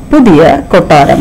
പുതിയ കൊട്ടാരം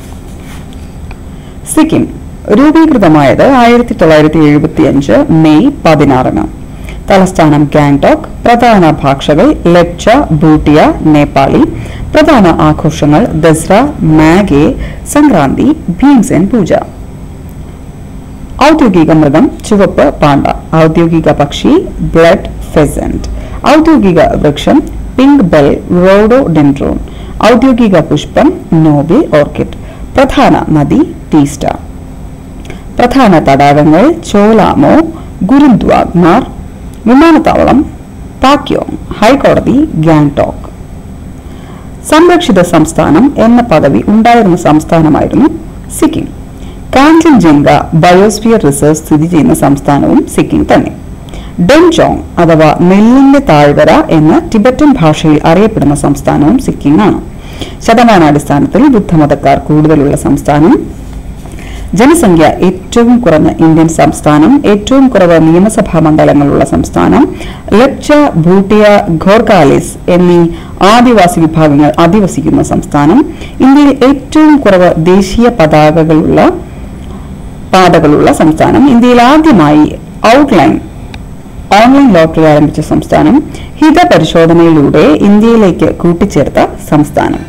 സിക്കിം രൂപീകൃതമായത് ആയിരത്തി തൊള്ളായിരത്തി എഴുപത്തി അഞ്ച് മെയ് പതിനാറിന് തലസ്ഥാനം ഗാംഗ്ടോക്ക് പ്രധാന ഭാഷകൾ ലെപ്ച ഭൂട്ടിയ നേപ്പാളി പ്രധാന ആഘോഷങ്ങൾ ദസ്ര മാഗെ സംക്രാന്തി ഭീംസെൻ പൂജ ഔദ്യോഗിക മൃഗം ചുവപ്പ് പാണ്ട ഔദ്യോഗിക പക്ഷി ബ്ലഡ് ഫെസന്റ് ഔദ്യോഗിക വൃക്ഷം പിങ്ക് ബെൽ റോഡോഡെൻഡ്രോൺ ഔദ്യോഗിക പുഷ്പം നോബിൾ ഓർക്കിഡ് പ്രധാന നദി ടീസ്റ്റ പ്രധാന തടാകങ്ങൾ ചോലാമോ ഗുരുദ്വാഗ്നാർ വിമാനത്താവളം പാക്യോങ് ഹൈക്കോടതി ഗാംഗ്ടോക്ക് സംരക്ഷിത സംസ്ഥാനം എന്ന പദവി ഉണ്ടായിരുന്ന സംസ്ഥാനമായിരുന്നു സിക്കിം കാഞ്ചൻജംഗ ബയോസ്ഫിയർ റിസർവ് സ്ഥിതി ചെയ്യുന്ന സംസ്ഥാനവും സിക്കിം തന്നെ ഡെൻജോങ് അഥവാ നെല്ലിന്റെ താഴ്വര എന്ന ടിബറ്റൻ ഭാഷയിൽ അറിയപ്പെടുന്ന സംസ്ഥാനവും സിക്കിമാണ് ശതമാനാടിസ്ഥാനത്തിൽ ബുദ്ധമതക്കാർ കൂടുതലുള്ള സംസ്ഥാനം ജനസംഖ്യ ഏറ്റവും കുറഞ്ഞ ഇന്ത്യൻ സംസ്ഥാനം ഏറ്റവും കുറവ് നിയമസഭാ മണ്ഡലങ്ങളുള്ള സംസ്ഥാനം ലപ്ച ഭൂട്ടിയ ഘോർഖാലിസ് എന്നീ ആദിവാസി വിഭാഗങ്ങൾ അധിവസിക്കുന്ന സംസ്ഥാനം ഇന്ത്യയിൽ ഏറ്റവും കുറവ് ദേശീയ പതാകകളുള്ള പാതകളുള്ള സംസ്ഥാനം ഇന്ത്യയിൽ ആദ്യമായി ഔട്ട്ലൈൻ ഓൺലൈൻ ലോട്ടറി ആരംഭിച്ച സംസ്ഥാനം ഹിതപരിശോധനയിലൂടെ ഇന്ത്യയിലേക്ക് കൂട്ടിച്ചേർത്ത സംസ്ഥാനം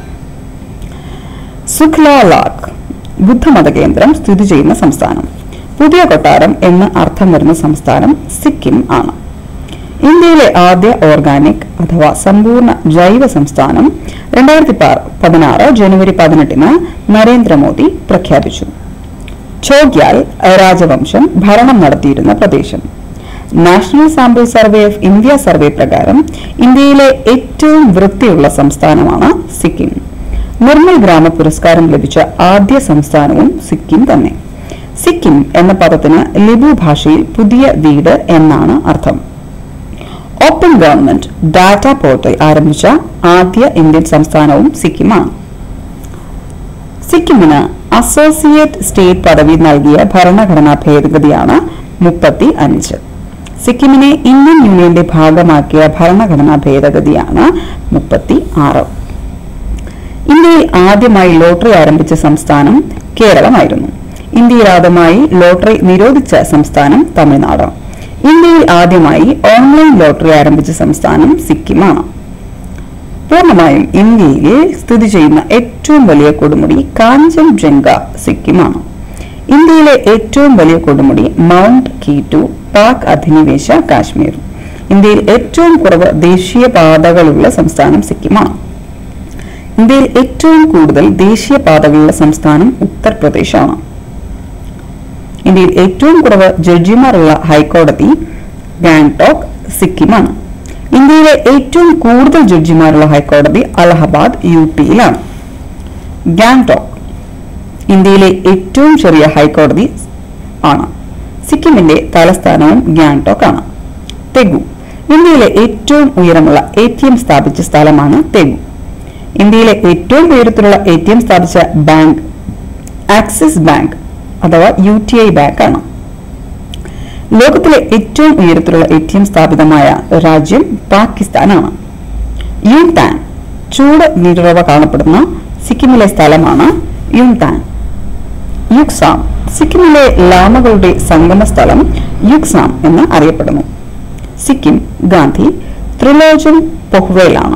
സുഖ്ലാലാഖ് ബുദ്ധമത കേന്ദ്രം സ്ഥിതി ചെയ്യുന്ന സംസ്ഥാനം പുതിയ കൊട്ടാരം എന്ന് അർത്ഥം വരുന്ന സംസ്ഥാനം സിക്കിം ആണ് ഇന്ത്യയിലെ ആദ്യ ഓർഗാനിക് അഥവാ സമ്പൂർണ്ണ ജൈവ സംസ്ഥാനം രണ്ടായിരത്തി പതിനാറ് ജനുവരി പതിനെട്ടിന് നരേന്ദ്രമോദി പ്രഖ്യാപിച്ചു ചോഗ്യാൽ രാജവംശം ഭരണം നടത്തിയിരുന്ന പ്രദേശം national sample survey of India survey പ്രകാരം ഇന്ത്യയിലെ ഏറ്റവും വൃത്തിയുള്ള സംസ്ഥാനമാണ് സിക്കിം നിർമ്മൽ ഗ്രാമ പുരസ്കാരം ലഭിച്ച ആദ്യ സംസ്ഥാനവും സിക്കിം തന്നെ സിക്കിം എന്ന പദത്തിന് ലിബു ഭാഷയിൽ പുതിയ വീട് എന്നാണ് അർത്ഥം ഓപ്പൺ ഗവൺമെന്റ് ഡാറ്റ പോർട്ടൽ ആരംഭിച്ച ആദ്യ ഇന്ത്യൻ സംസ്ഥാനവും സിക്കിമാണ് സിക്കിമിന് അസോസിയേറ്റ് സ്റ്റേറ്റ് പദവി നൽകിയ ഭരണഘടനാ ഭേദഗതിയാണ് മുപ്പത്തി അഞ്ച് സിക്കിമിനെ ഇന്ത്യൻ യൂണിയന്റെ ഭാഗമാക്കിയ ഭരണഘടനാ ഭേദഗതിയാണ് മുപ്പത്തി ആറ് ഇന്ത്യയിൽ ആദ്യമായി ലോട്ടറി ആരംഭിച്ച സംസ്ഥാനം കേരളമായിരുന്നു ഇന്ത്യയിൽ ആദ്യമായി ലോട്ടറി നിരോധിച്ച സംസ്ഥാനം തമിഴ്നാട് ഇന്ത്യയിൽ ആദ്യമായി ഓൺലൈൻ ലോട്ടറി ആരംഭിച്ച സംസ്ഥാനം സിക്കിമാണ് പൂർണ്ണമായും ഇന്ത്യയിൽ സ്ഥിതി ചെയ്യുന്ന ഏറ്റവും വലിയ കൊടുമുടി കാഞ്ചൻജംഗ സിക്കിമാണ് ഇന്ത്യയിലെ ഏറ്റവും വലിയ കൊടുമുടി മൗണ്ട് കീറ്റു പാക് അധിനിവേശ കാശ്മീർ ഇന്ത്യയിൽ ഏറ്റവും കുറവ് ദേശീയ പാതകളുള്ള സംസ്ഥാനം സിക്കിമാണ് ഇന്ത്യയിൽ ഏറ്റവും കൂടുതൽ ദേശീയ പാതകളുള്ള സംസ്ഥാനം ഉത്തർപ്രദേശാണ് ഇന്ത്യയിൽ ഏറ്റവും കുറവ് ജഡ്ജിമാരുള്ള ഹൈക്കോടതി ഗാംഗ്ടോക്ക് സിക്കിമാണ് ഇന്ത്യയിലെ ഏറ്റവും കൂടുതൽ ജഡ്ജിമാരുള്ള ഹൈക്കോടതി അലഹബാദ് യു പിയിലാണ് ഗാംഗ്ടോക്ക് ഇന്ത്യയിലെ ഏറ്റവും ചെറിയ ഹൈക്കോടതി ആണ് സിക്കിമിന്റെ തലസ്ഥാനവും ഗാംഗ്ടോക്ക് ആണ് തെഗു ഇന്ത്യയിലെ ഏറ്റവും ഉയരമുള്ള എ ടി എം സ്ഥാപിച്ച സ്ഥലമാണ് തെഗു ഇന്ത്യയിലെ ഏറ്റവും ഉയരത്തിലുള്ള എ ടി എം സ്ഥാപിച്ച ബാങ്ക് ആക്സിസ് ബാങ്ക് അഥവാ യു ടി ഐ ബാങ്ക് ആണ് ലോകത്തിലെ ഏറ്റവും ഉയരത്തിലുള്ള എ ടി എം സ്ഥാപിതമായ രാജ്യം പാകിസ്ഥാനാണ് യുൻതാൻ ചൂട് നീരുറവ കാണപ്പെടുന്ന സിക്കിമിലെ സ്ഥലമാണ് യുൻതാൻ യുക്സാം സിക്കിമിലെ ലാമകളുടെ സംഗമ സ്ഥലം യുക്സാം എന്ന് അറിയപ്പെടുന്നു സിക്കിം ഗാന്ധി ത്രിലോചൻ പൊഹ്വേലാണ്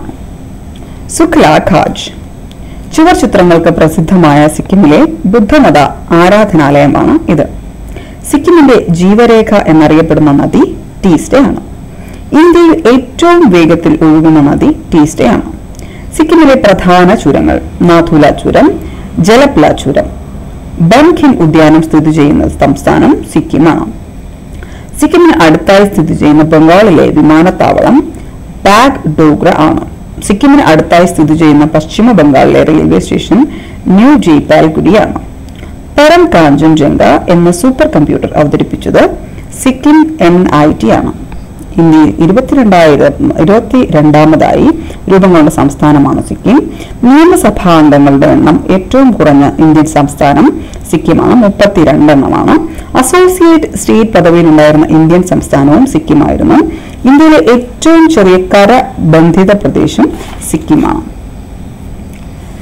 സുഖ്ല ഖാജ് ചുവർ ചിത്രങ്ങൾക്ക് പ്രസിദ്ധമായ സിക്കിമിലെ ബുദ്ധമത ആരാധനാലയമാണ് ഇത് സിക്കിമിന്റെ ജീവരേഖ എന്നറിയപ്പെടുന്ന നദി ടീസ്റ്റയാണ് ഇന്ത്യയിൽ ഏറ്റവും വേഗത്തിൽ ഒഴുകുന്ന നദി ടീസ്റ്റയാണ് സിക്കിമിലെ പ്രധാന ചുരങ്ങൾ നാഥുല ചുരം ജലപ്ല ചുരം ബൻഖിൻ ഉദ്യാനം സ്ഥിതി ചെയ്യുന്ന സംസ്ഥാനം സിക്കിമാണ് സിക്കിമിന് അടുത്തായി സ്ഥിതി ചെയ്യുന്ന ബംഗാളിലെ വിമാനത്താവളം ബാഗ് ഡോഗ്ര ആണ് സിക്കിമിന് അടുത്തായി സ്ഥിതി ചെയ്യുന്ന പശ്ചിമ ബംഗാളിലെ റെയിൽവേ സ്റ്റേഷൻ ന്യൂ ജയ്പാൽഗുരിയാണ് പരം കാഞ്ചൻജംഗ എന്ന സൂപ്പർ കമ്പ്യൂട്ടർ അവതരിപ്പിച്ചത് സിക്കിം എൻ ഐ ടി ആണ് ഇന്ത്യയിൽ ഇരുപത്തിരണ്ടായിരം ഇരുപത്തി രണ്ടാമതായി രൂപം കൊണ്ട സംസ്ഥാനമാണ് സിക്കിം നിയമസഭാ അംഗങ്ങളുടെ എണ്ണം ഏറ്റവും കുറഞ്ഞ ഇന്ത്യൻ സംസ്ഥാനം സിക്കിമാണ് മുപ്പത്തിരണ്ടെണ്ണമാണ് അസോസിയേറ്റ് സ്റ്റേറ്റ് പദവിയിലുണ്ടായിരുന്ന ഇന്ത്യൻ സംസ്ഥാനവും സിക്കിമായിരുന്നു ഇന്ത്യയിലെ ഏറ്റവും ചെറിയ കര ബന്ധിത പ്രദേശം സിക്കിമാണ്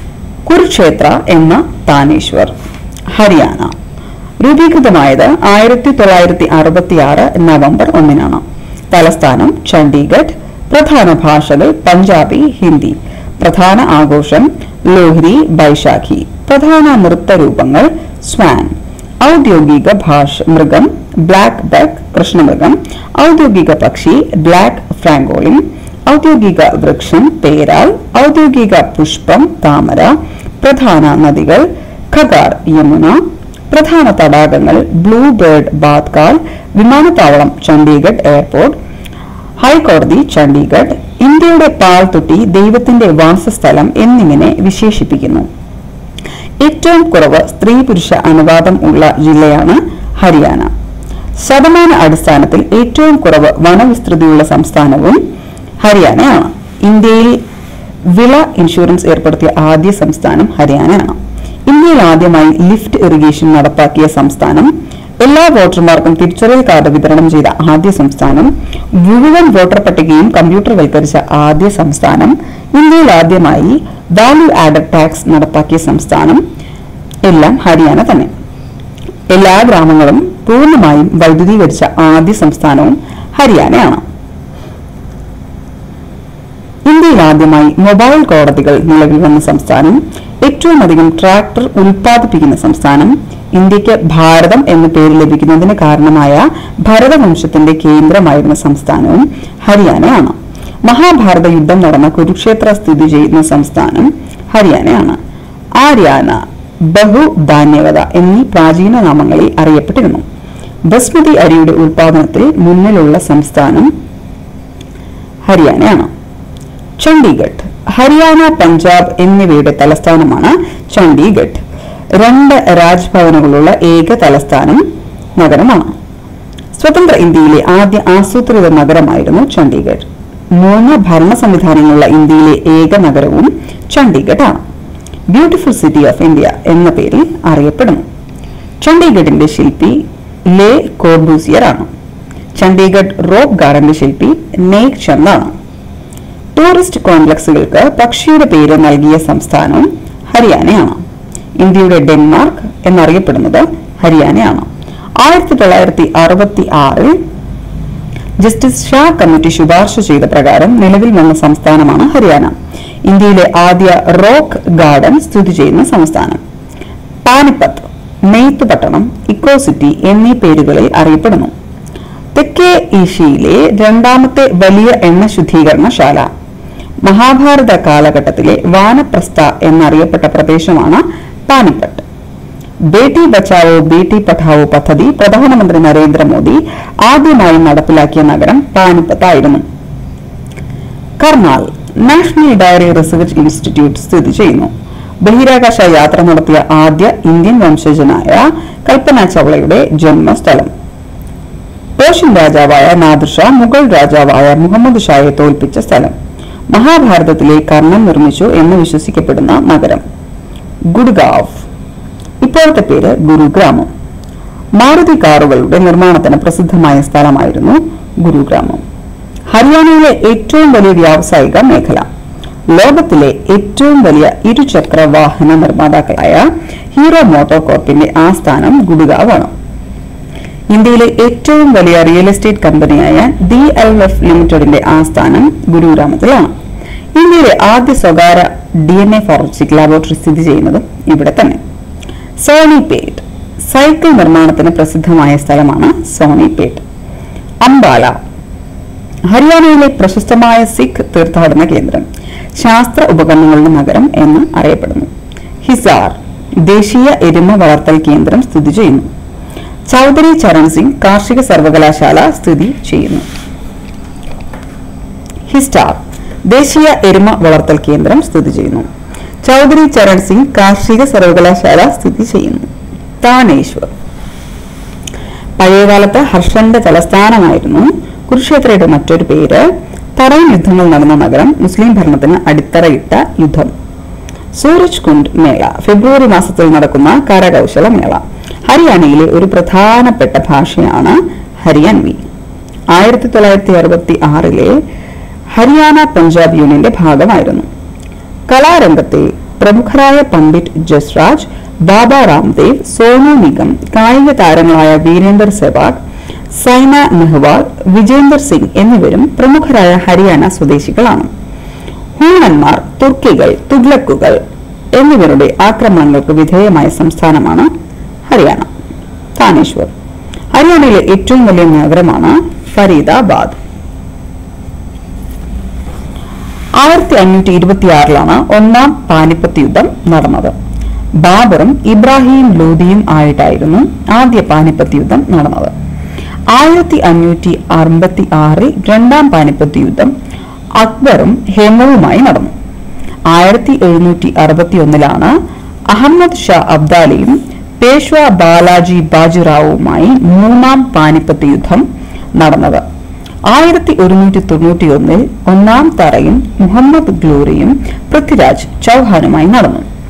കുരുക്ഷേത്ര എന്ന താനേശ്വർ ഹരിയാന രൂപീകൃതമായത് ആയിരത്തി തൊള്ളായിരത്തി അറുപത്തി ആറ് നവംബർ ഒന്നിനാണ് തലസ്ഥാനം ചണ്ഡീഗഡ് പ്രധാന ഭാഷകൾ പഞ്ചാബി ഹിന്ദി പ്രധാന ആഘോഷം ലോഹ്രി ബൈശാഖി പ്രധാന നൃത്തരൂപങ്ങൾ സ്വാൻ ഔദ്യോഗിക ഭാഷ മൃഗം ബ്ലാക്ക് ബക്ക് കൃഷ്ണമൃഗം ഔദ്യോഗിക പക്ഷി ബ്ലാക്ക് ഫ്രാങ്കോളിൻ ഔദ്യോഗിക വൃക്ഷം പേരാൽ ഔദ്യോഗിക പുഷ്പം താമര പ്രധാന നദികൾ ഖഗാർ യമുന പ്രധാന തടാകങ്ങൾ ബ്ലൂ ബേർഡ് ബാത്കാൽ വിമാനത്താവളം ചണ്ഡീഗഡ് എയർപോർട്ട് ഹൈക്കോടതി ചണ്ഡീഗഡ് ഇന്ത്യയുടെ പാൽത്തൊട്ടി ദൈവത്തിന്റെ വാസസ്ഥലം എന്നിങ്ങനെ വിശേഷിപ്പിക്കുന്നു ഏറ്റവും കുറവ് സ്ത്രീ പുരുഷ അനുപാതം ഉള്ള ജില്ലയാണ് ഹരിയാന ശതമാന അടിസ്ഥാനത്തിൽ ഏറ്റവും കുറവ് വനവിസ്തൃതിയുള്ള സംസ്ഥാനവും ഹരിയാനയാണ് ഇന്ത്യയിൽ വിള ഇൻഷുറൻസ് ഏർപ്പെടുത്തിയ ആദ്യ സംസ്ഥാനം ഹരിയാനയാണ് ഇന്ത്യയിൽ ആദ്യമായി ലിഫ്റ്റ് ഇറിഗേഷൻ നടപ്പാക്കിയ സംസ്ഥാനം എല്ലാ വോട്ടർമാർക്കും തിരിച്ചറിയൽ കാർഡ് വിതരണം ചെയ്ത ആദ്യ സംസ്ഥാനം മുഴുവൻ വോട്ടർ പട്ടികയും കമ്പ്യൂട്ടർവൽക്കരിച്ച ആദ്യ സംസ്ഥാനം ഇന്ത്യയിൽ ആദ്യമായി വാല്യൂ ആഡഡ് ടാക്സ് നടപ്പാക്കിയ സംസ്ഥാനം എല്ലാം ഹരിയാന തന്നെ എല്ലാ ഗ്രാമങ്ങളും പൂർണ്ണമായും വൈദ്യുതീകരിച്ച ആദ്യ സംസ്ഥാനവും ഹരിയാനയാണ് ഇന്ത്യയിൽ ആദ്യമായി മൊബൈൽ കോടതികൾ നിലവിൽ വന്ന സംസ്ഥാനം ഏറ്റവും അധികം ട്രാക്ടർ ഉൽപ്പാദിപ്പിക്കുന്ന സംസ്ഥാനം ഇന്ത്യക്ക് ഭാരതം എന്ന പേര് ലഭിക്കുന്നതിന് കാരണമായ ഭരതവംശത്തിന്റെ കേന്ദ്രമായിരുന്ന സംസ്ഥാനവും ഹരിയാനയാണ് മഹാഭാരത യുദ്ധം നടന്ന കുരുക്ഷേത്ര സ്ഥിതി ചെയ്യുന്ന സംസ്ഥാനം ഹരിയാനയാണ് ആര്യാന ബഹുധാന്യവത എന്നീ പ്രാചീന നാമങ്ങളിൽ അറിയപ്പെട്ടിരുന്നു ബസ്മതി അരിയുടെ ഉൽപാദനത്തിൽ മുന്നിലുള്ള സംസ്ഥാനം ഹരിയാനയാണ് ചണ്ഡീഗഡ് ഹരിയാന പഞ്ചാബ് എന്നിവയുടെ തലസ്ഥാനമാണ് ചണ്ഡീഗഡ് രണ്ട് രാജ്ഭവനുകളുള്ള ഏക തലസ്ഥാനം നഗരമാണ് സ്വതന്ത്ര ഇന്ത്യയിലെ ആദ്യ ആസൂത്രിത നഗരമായിരുന്നു ചണ്ഡീഗഡ് മൂന്ന് ഭരണ സംവിധാനങ്ങളുള്ള ഇന്ത്യയിലെ ഏക നഗരവും ചണ്ഡീഗഡ് ആണ് ബ്യൂട്ടിഫുൾ സിറ്റി ഓഫ് ഇന്ത്യ എന്ന പേരിൽ അറിയപ്പെടുന്നു ചണ്ഡീഗഡിന്റെ ശില്പി ലേ കോർബൂസിയർ ആണ് ചണ്ഡീഗഡ് റോക്ക് ഗാർഡന്റെ ശില്പി നേക് ചന്ദ് ആണ് ടൂറിസ്റ്റ് കോംപ്ലക്സുകൾക്ക് പക്ഷിയുടെ പേര് നൽകിയ സംസ്ഥാനവും ഹരിയാനയാണ് ഇന്ത്യയുടെ ഡെൻമാർക്ക് എന്നറിയപ്പെടുന്നത് ഹരിയാനയാണ് ആയിരത്തി തൊള്ളായിരത്തി അറുപത്തി ആറിൽ ജസ്റ്റിസ് ഷാ കമ്മിറ്റി ശുപാർശ ചെയ്ത പ്രകാരം നിലവിൽ വന്ന സംസ്ഥാനമാണ് ഹരിയാന ഇന്ത്യയിലെ ആദ്യ റോക്ക് ഗാർഡൻ സ്ഥിതി ചെയ്യുന്ന സംസ്ഥാനം പാനിപ്പത്ത് നെയ്ത്ത് പട്ടണം ഇക്കോ സിറ്റി എന്നീ പേരുകളിൽ അറിയപ്പെടുന്നു തെക്കേ ഏഷ്യയിലെ രണ്ടാമത്തെ വലിയ എണ്ണ ശുദ്ധീകരണശാല മഹാഭാരത കാലഘട്ടത്തിലെ വാനപ്രസ്ഥ എന്നറിയപ്പെട്ട പ്രദേശമാണ് പാനിപ്പട്ട് ബേട്ടി ബച്ചാവോ ബേട്ടി പഠാവോ പദ്ധതി പ്രധാനമന്ത്രി നരേന്ദ്രമോദി ആദ്യമായി നടപ്പിലാക്കിയ നഗരം പാനിപ്പത്തായിരുന്നു Karnal national dairy research institute സ്ഥിതി ചെയ്യുന്നു ബഹിരാകാശ യാത്ര നടത്തിയ ആദ്യ ഇന്ത്യൻ വംശജനായ കൽപ്പന ചൗളയുടെ ജന്മസ്ഥലം പേർഷ്യൻ രാജാവായ നാദിർ ഷാ മുഗൾ രാജാവായ മുഹമ്മദ് ഷായെ തോൽപ്പിച്ച സ്ഥലം മഹാഭാരതത്തിലെ കർണൻ നിർമ്മിച്ചു എന്ന് വിശ്വസിക്കപ്പെടുന്ന നഗരം ഗുഡ്ഗാവ് ഇപ്പോഴത്തെ പേര് ഗുരുഗ്രാമം മാരുതി കാറുകളുടെ നിർമ്മാണത്തിന് പ്രസിദ്ധമായ സ്ഥലമായിരുന്നു ഗുരുഗ്രാമം ഹരിയാനയിലെ ഏറ്റവും വലിയ വ്യാവസായിക മേഖല ലോകത്തിലെ ഏറ്റവും വലിയ ഇരുചക്ര വാഹന നിർമ്മാതാക്കളായ ഹീറോ മോട്ടോർ കോർപ്പിന്റെ ആസ്ഥാനം ഗുഡ്ഗാവാണ് ഇന്ത്യയിലെ ഏറ്റവും വലിയ റിയൽ എസ്റ്റേറ്റ് കമ്പനിയായ ഡി എൽ എഫ് ലിമിറ്റഡിന്റെ ആസ്ഥാനം ഗുരുഗ്രാമത്തിലാണ് ഇന്ത്യയിലെ ആദ്യ സ്വകാര്യ D N A forensic laboratory സ്ഥിതി ചെയ്യുന്നതും ഇവിടെ തന്നെ സോണിപേട്ട് സൈക്കിൾ നിർമ്മാണത്തിന് പ്രസിദ്ധമായ സ്ഥലമാണ് സോണിപേട്ട് അംബാല ഹരിയാനയിലെ പ്രശസ്തമായ സിഖ് തീർത്ഥാടന കേന്ദ്രം ശാസ്ത്ര ഉപകരണങ്ങളുടെ നഗരം എന്ന് അറിയപ്പെടുന്നു ഹിസാർ ദേശീയ എരുമ വളർത്തൽ കേന്ദ്രം സ്ഥിതി ചെയ്യുന്നു ചൗധരി ചരൺ സിംഗ് കാർഷിക സർവകലാശാല സ്ഥിതി ചെയ്യുന്നു ഹിസ്റ്റാർ ദേശീയ എരുമ വളർത്തൽ കേന്ദ്രം സ്ഥിതി ചെയ്യുന്നു ചൗധരി ചരൺ സിംഗ് കാർഷിക സർവകലാശാല സ്ഥിതി ചെയ്യുന്നു താനേശ്വർ പഴയകാലത്ത് ഹർഷന്റെ തലസ്ഥാനമായിരുന്നു കുരുക്ഷേത്രയുടെ മറ്റൊരു പേര് തറൈൻ യുദ്ധങ്ങൾ നടന്ന നഗരം മുസ്ലിം ഭരണത്തിന് അടിത്തറയിട്ട യുദ്ധം സൂരജ് കുണ്ട് മേള ഫെബ്രുവരി മാസത്തിൽ നടക്കുന്ന കരകൗശല മേള ഹരിയാനയിലെ ഒരു പ്രധാനപ്പെട്ട ഭാഷയാണ് ഹരിയാൻവി ആയിരത്തി തൊള്ളായിരത്തി അറുപത്തി ആറിലെ ഹരിയാന പഞ്ചാബ് യൂണിയന്റെ ഭാഗമായിരുന്നു കലാരംഗത്തെ പ്രമുഖരായ പണ്ഡിറ്റ് ജസ്രാജ് ബാബ രാംദേവ് സോനു നിഗം കായിക താരങ്ങളായ വീരേന്ദർ സെവാഗ് സൈന നെഹ്വാൾ വിജേന്ദർ സിംഗ് എന്നിവരും പ്രമുഖരായ ഹരിയാന സ്വദേശികളാണ് ഹൂണന്മാർ തുർക്കികൾ തുഗ്ലക്കുകൾ എന്നിവരുടെ ആക്രമണങ്ങൾക്ക് വിധേയമായ സംസ്ഥാനമാണ് ഹരിയാന താനേശ്വർ ഹരിയാനയിലെ ഏറ്റവും വലിയ നഗരമാണ് ഫരീദാബാദ് ആയിരത്തി അഞ്ഞൂറ്റി ഇരുപത്തിയാറിലാണ് ഒന്നാം പാനിപ്പത്ത് യുദ്ധം നടന്നത് ബാബറും ഇബ്രാഹിം ലോധിയും ആയിട്ടായിരുന്നു ആദ്യ പാനിപ്പത്ത് യുദ്ധം നടന്നത് ആയിരത്തി അഞ്ഞൂറ്റി അറുപത്തി ആറിൽ രണ്ടാം പാനിപ്പത്ത് യുദ്ധം അക്ബറും ഹേമവുമായി നടന്നു ആയിരത്തി എഴുന്നൂറ്റി അറുപത്തി ഒന്നിലാണ് അഹമ്മദ് ഷാ അബ്ദാലിയും പേഷ്വ ബാലാജി ബാജിറാവുമായി മൂന്നാം പാനിപ്പത്ത് യുദ്ധം നടന്നത് ആയിരത്തി ഒരുന്നൂറ്റി തൊണ്ണൂറ്റി ഒന്നിൽ ഒന്നാം തറയും മുഹമ്മദ് ഗ്ലൂറിയും പൃഥ്വിരാജ് ചൗഹാനുമായി നടന്നു